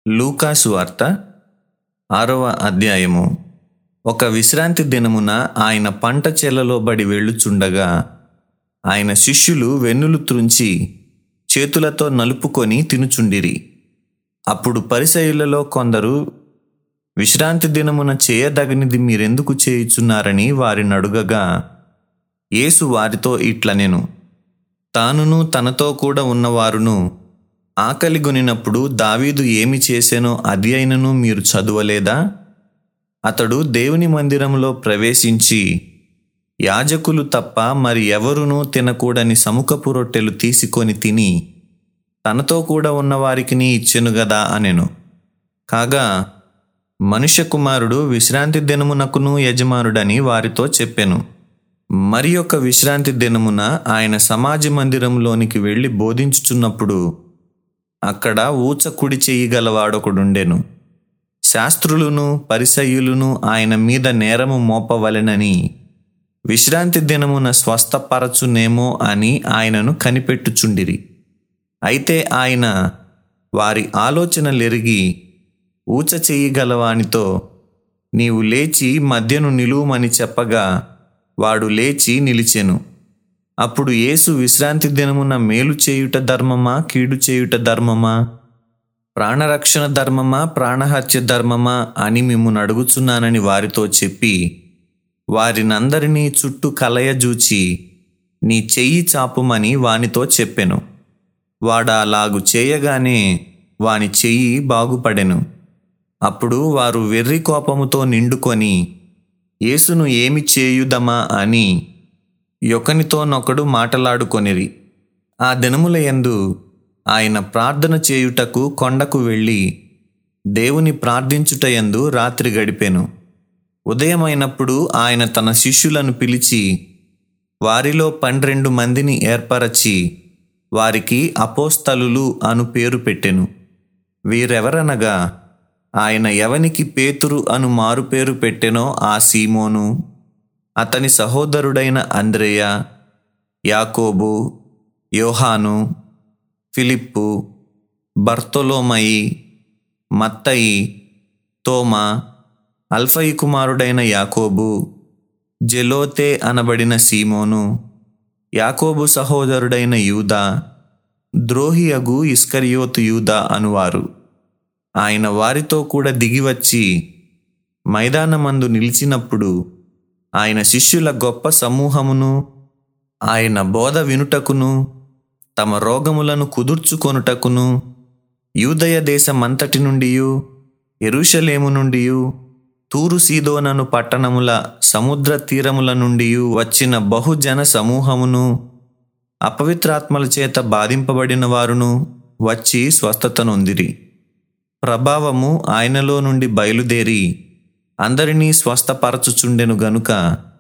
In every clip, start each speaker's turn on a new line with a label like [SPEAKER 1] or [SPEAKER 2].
[SPEAKER 1] లూకాసు వార్త ఆరవ అధ్యాయము ఒక విశ్రాంతి దినమున ఆయన పంట చేలలో బడి వెళ్ళుచుండగా ఆయన శిష్యులు వెన్నులు త్రుంచి చేతులతో నలుపుకొని తినుచుండిరి అప్పుడు పరిసయులలో కొందరు విశ్రాంతి దినమున చేయదగనిది మీరెందుకు చేయుచున్నారని వారిని అడుగగా యేసు వారితో ఇట్లనెను తానును తనతో కూడా ఉన్నవారును ఆకలి గొనినప్పుడు దావీదు ఏమి చేసెనో అది అయినను మీరు చదువలేదా అతడు దేవుని మందిరంలో ప్రవేశించి యాజకులు తప్ప మరి ఎవరునూ తినకూడని సముఖపు రొట్టెలు తీసుకొని తిని తనతో కూడా ఉన్నవారికిని ఇచ్చెను గదా అనెను కాగా మనుష్య కుమారుడు విశ్రాంతి దినమునకును యజమానుడని వారితో చెప్పెను మరి యొక్క విశ్రాంతి దినమున ఆయన సమాజ మందిరంలోనికి వెళ్ళి బోధించుచున్నప్పుడు అక్కడ ఊచ కుడి చెయ్యి గలవాడొకడుండెను శాస్త్రులును పరిసయ్యులును ఆయన మీద నేరము మోపవలెనని విశ్రాంతి దినమున స్వస్థపరచునేమో అని ఆయనను కనిపెట్టుచుండిరి అయితే ఆయన వారి ఆలోచనలెరిగి ఊచ చెయ్యి గలవానితో నీవు లేచి మధ్యను నిలువమని చెప్పగా వాడు లేచి నిలిచెను అప్పుడు యేసు విశ్రాంతి దినమున మేలు చేయుట ధర్మమా కీడు చేయుట ధర్మమా ప్రాణరక్షణ ధర్మమా ప్రాణహత్య ధర్మమా అని మిమ్మల్ని అడుగుచున్నానని వారితో చెప్పి వారినందరినీ చుట్టూ కలయజూచి నీ చెయ్యి చాపుమని వానితో చెప్పెను వాడు అలాగు చేయగానే వాని చెయ్యి బాగుపడెను అప్పుడు వారు వెర్రి కోపముతో నిండుకొని యేసును ఏమి చేయుదమా అని యొకనితోనొకడు మాటలాడుకొనిరి ఆ దినముల యందు ఆయన ప్రార్థన చేయుటకు కొండకు వెళ్ళి దేవుని ప్రార్థించుటయందు రాత్రి గడిపెను ఉదయమైనప్పుడు ఆయన తన శిష్యులను పిలిచి వారిలో పన్నెండు మందిని ఏర్పరచి వారికి అపోస్తలులు అను పేరు పెట్టెను వీరెవరనగా ఆయన ఎవనికి పేతురు అను మారు పేరు పెట్టెనో ఆ సీమోను అతని సహోదరుడైన అంద్రేయ యాకోబు యోహాను ఫిలిప్పు బర్తొలోమయి మత్తయి తోమా అల్ఫయి కుమారుడైన యాకోబు జెలోతే అనబడిన సీమోను యాకోబు సహోదరుడైన యూదా ద్రోహియగు ఇస్కరియోతు యూదా అనువారు ఆయన వారితో కూడా దిగివచ్చి మైదానమందు నిలిచినప్పుడు ఆయన శిష్యుల గొప్ప సమూహమును ఆయన బోధ వినుటకును తమ రోగములను కుదుర్చుకొనుటకును యూదయ దేశమంతటి నుండి ఎరుషలేము నుండి తూరు సీదోనను పట్టణముల సముద్ర తీరముల నుండి వచ్చిన బహుజన సమూహమును అపవిత్రాత్మల చేత బాధింపబడిన వారును వచ్చి స్వస్థత నొందిరి ప్రభావము ఆయనలో నుండి బయలుదేరి అందరినీ స్వస్థపరచుచుండెను గనుక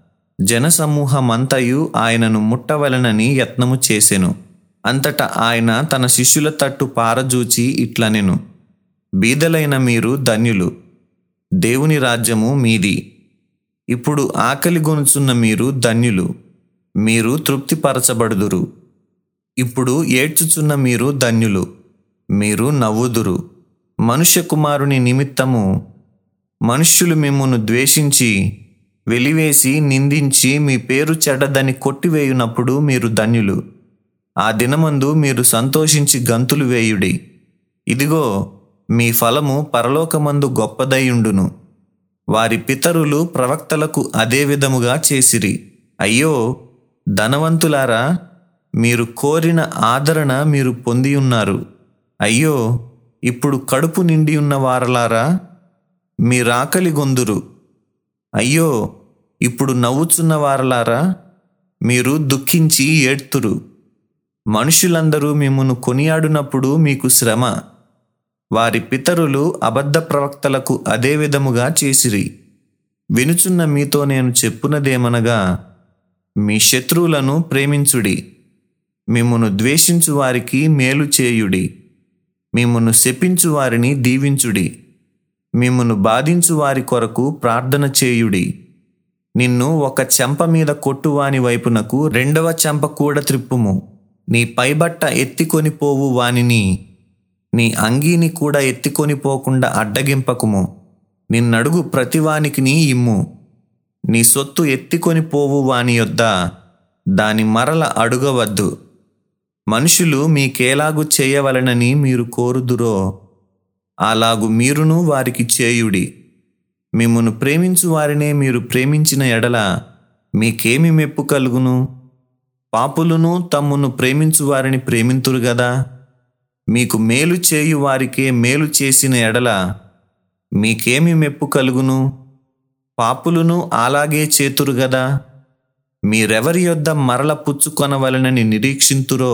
[SPEAKER 1] జనసమూహమంతయు ఆయనను ముట్టవలనని యత్నము చేసెను అంతటా ఆయన తన శిష్యుల తట్టు పారజూచి ఇట్లనెను బీదలైన మీరు ధన్యులు దేవుని రాజ్యము మీది ఇప్పుడు ఆకలి గొనుచున్న మీరు ధన్యులు మీరు తృప్తిపరచబడుదురు ఇప్పుడు ఏడ్చుచున్న మీరు ధన్యులు మీరు నవ్వుదురు మనుష్య కుమారుని నిమిత్తము మనుష్యులు మిమ్మును ద్వేషించి వెలివేసి నిందించి మీ పేరు చెడ్డదని కొట్టివేయునప్పుడు మీరు ధన్యులు ఆ దినమందు మీరు సంతోషించి గంతులు వేయుడి ఇదిగో మీ ఫలము పరలోకమందు గొప్పదయ్యుండును వారి పితరులు ప్రవక్తలకు అదే విధముగా చేసిరి అయ్యో ధనవంతులారా మీరు కోరిన ఆదరణ మీరు పొంది ఉన్నారు అయ్యో ఇప్పుడు కడుపు నిండి ఉన్న వారలారా మీరాకలి గొందురు అయ్యో ఇప్పుడు నవ్వుచున్న వారలారా మీరు దుఃఖించి ఏడ్తురు మనుషులందరూ మిమ్మను కొనియాడునప్పుడు మీకు శ్రమ వారి పితరులు అబద్ధ ప్రవక్తలకు అదే విధముగా చేసిరి వినుచున్న మీతో నేను చెప్పునదేమనగా మీ శత్రువులను ప్రేమించుడి మిమ్మును ద్వేషించు వారికి మేలు చేయుడి మిమ్మును శపించు వారిని దీవించుడి మిమ్మును బాధించు వారి కొరకు ప్రార్థన చేయుడి నిన్ను ఒక చెంప మీద కొట్టువాని వైపునకు రెండవ చెంప కూడా త్రిప్పుము నీ పైబట్ట ఎత్తికొని పోవు వానిని నీ అంగీని కూడా ఎత్తికొని పోకుండా అడ్డగింపకుము నిన్నడుగు ప్రతివానికి నీ ఇమ్ము నీ సొత్తు ఎత్తికొని పోవు వాని యొద్ద దాని మరల అడుగవద్దు మనుషులు మీకేలాగు చేయవలనని మీరు కోరుదురో అలాగు మీరును వారికి చేయుడి మిమ్మును ప్రేమించు వారినే మీరు ప్రేమించిన ఎడల మీకేమి మెప్పు కలుగును పాపులను తమ్మును ప్రేమించు వారిని ప్రేమింతురు గదా మీకు మేలు చేయు వారికే మేలు చేసిన ఎడల మీకేమి మెప్పు కలుగును పాపులను అలాగే చేతురు గదా మీరెవరి యొద్ద మరల పుచ్చుకొనవలనని నిరీక్షింతురో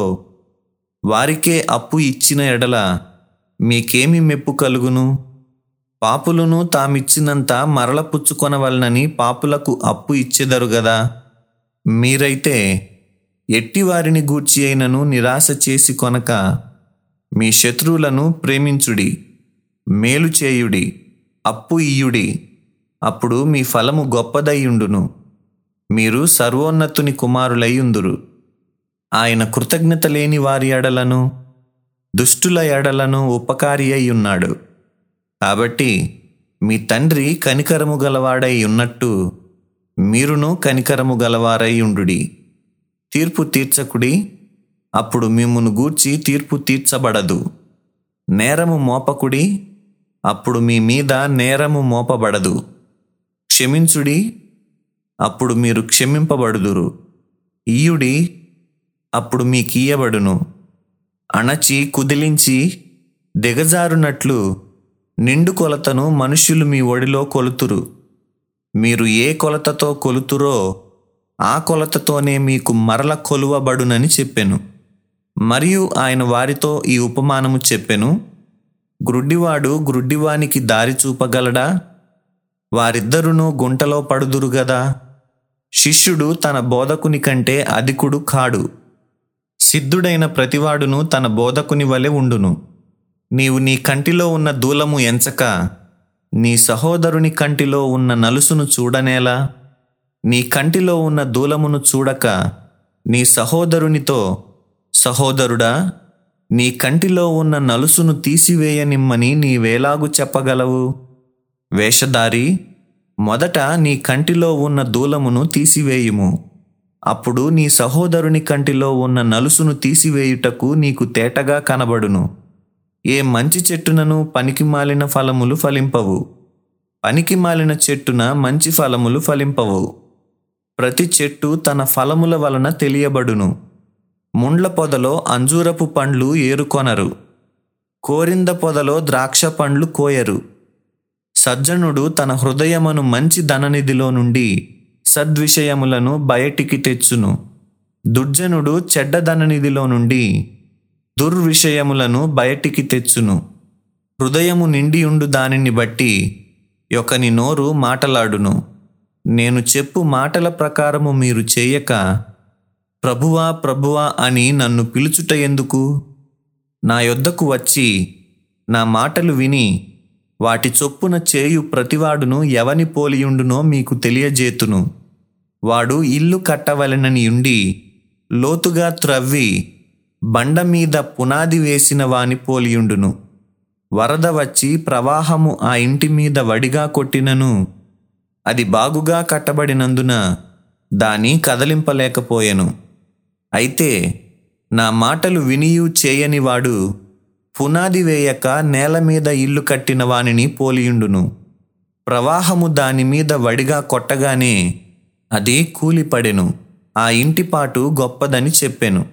[SPEAKER 1] వారికే అప్పు ఇచ్చిన ఎడల మీకేమి మెప్పు కలుగును పాపులను తామిచ్చినంత మరల పుచ్చుకొనవలనని పాపులకు అప్పు ఇచ్చెదరు గదా మీరైతే ఎట్టివారిని గూర్చి అయినను నిరాశ చేసి కొనక మీ శత్రువులను ప్రేమించుడి మేలు చేయుడి అప్పు ఇయ్యుడి అప్పుడు మీ ఫలము గొప్పదయ్యుండును మీరు సర్వోన్నతుని కుమారులయ్యుందురు ఆయన కృతజ్ఞత లేని వారి ఎడలను దుష్టుల ఎడలను ఉపకారి అయి ఉన్నాడు కాబట్టి మీ తండ్రి కనికరము గలవాడై ఉన్నట్టు మీరును కనికరము గలవారై ఉండుడి తీర్పు తీర్చకుడి అప్పుడు మిమ్మును గూర్చి తీర్పు తీర్చబడదు నేరము మోపకుడి అప్పుడు మీ మీద నేరము మోపబడదు క్షమించుడి అప్పుడు మీరు క్షమింపబడుదురు ఇయుడి అప్పుడు మీకియ్యబడును అణచి కుదిలించి దిగజారునట్లు నిండు కొలతను మనుష్యులు మీ ఒడిలో కొలుతురు మీరు ఏ కొలతతో కొలుతురో ఆ కొలతతోనే మీకు మరల కొలువబడునని చెప్పెను మరియు ఆయన వారితో ఈ ఉపమానము చెప్పెను గ్రుడ్డివాడు గ్రుడ్డివానికి దారి చూపగలడా వారిద్దరును గుంటలో పడుదురు గదా శిష్యుడు తన బోధకుని కంటే అధికుడు కాడు సిద్ధుడైన ప్రతివాడును తన బోధకుని వలె ఉండును నీవు నీ కంటిలో ఉన్న దూలము ఎంచక నీ సహోదరుని కంటిలో ఉన్న నలుసును చూడనేలా నీ కంటిలో ఉన్న దూలమును చూడక నీ సహోదరునితో సహోదరుడా నీ కంటిలో ఉన్న నలుసును తీసివేయనిమ్మని నీవేలాగు చెప్పగలవు వేషధారి మొదట నీ కంటిలో ఉన్న దూలమును తీసివేయుము అప్పుడు నీ సహోదరుని కంటిలో ఉన్న నలుసును తీసివేయుటకు నీకు తేటగా కనబడును ఏ మంచి చెట్టునను పనికి మాలిన ఫలములు ఫలింపవు పనికి మాలిన చెట్టున మంచి ఫలములు ఫలింపవు ప్రతి చెట్టు తన ఫలముల వలన తెలియబడును ముండ్ల పొదలో అంజూరపు పండ్లు ఏరుకొనరు కోరింద పొదలో ద్రాక్ష పండ్లు కోయరు సజ్జనుడు తన హృదయమును మంచి ధననిధిలో నుండి సద్విషయములను బయటికి తెచ్చును దుర్జనుడు చెడ్డ ధననిధిలో నుండి దుర్విషయములను బయటికి తెచ్చును హృదయము నిండియుండు దానిని బట్టి ఒకని నోరు మాటలాడును నేను చెప్పు మాటల ప్రకారము మీరు చేయక ప్రభువా ప్రభువా అని నన్ను పిలుచుట ఎందుకు నా యొద్దకు వచ్చి నా మాటలు విని వాటి చొప్పున చేయు ప్రతివాడును ఎవని పోలియుండునో మీకు తెలియజేతును వాడు ఇల్లు కట్టవలెనని ఉండి లోతుగా త్రవ్వి బండ మీద పునాది వేసిన వాని పోలియుండును వరద వచ్చి ప్రవాహము ఆ ఇంటి మీద వడిగా కొట్టినను అది బాగుగా కట్టబడినందున దాని కదలింపలేకపోయెను అయితే నా మాటలు వినియు చేయని వాడు పునాది వేయక నేల మీద ఇల్లు కట్టిన వానిని పోలియుండును ప్రవాహము దాని మీద వడిగా కొట్టగానే అది కూలిపడెను ఆ ఇంటిపాటు గొప్పదని చెప్పెను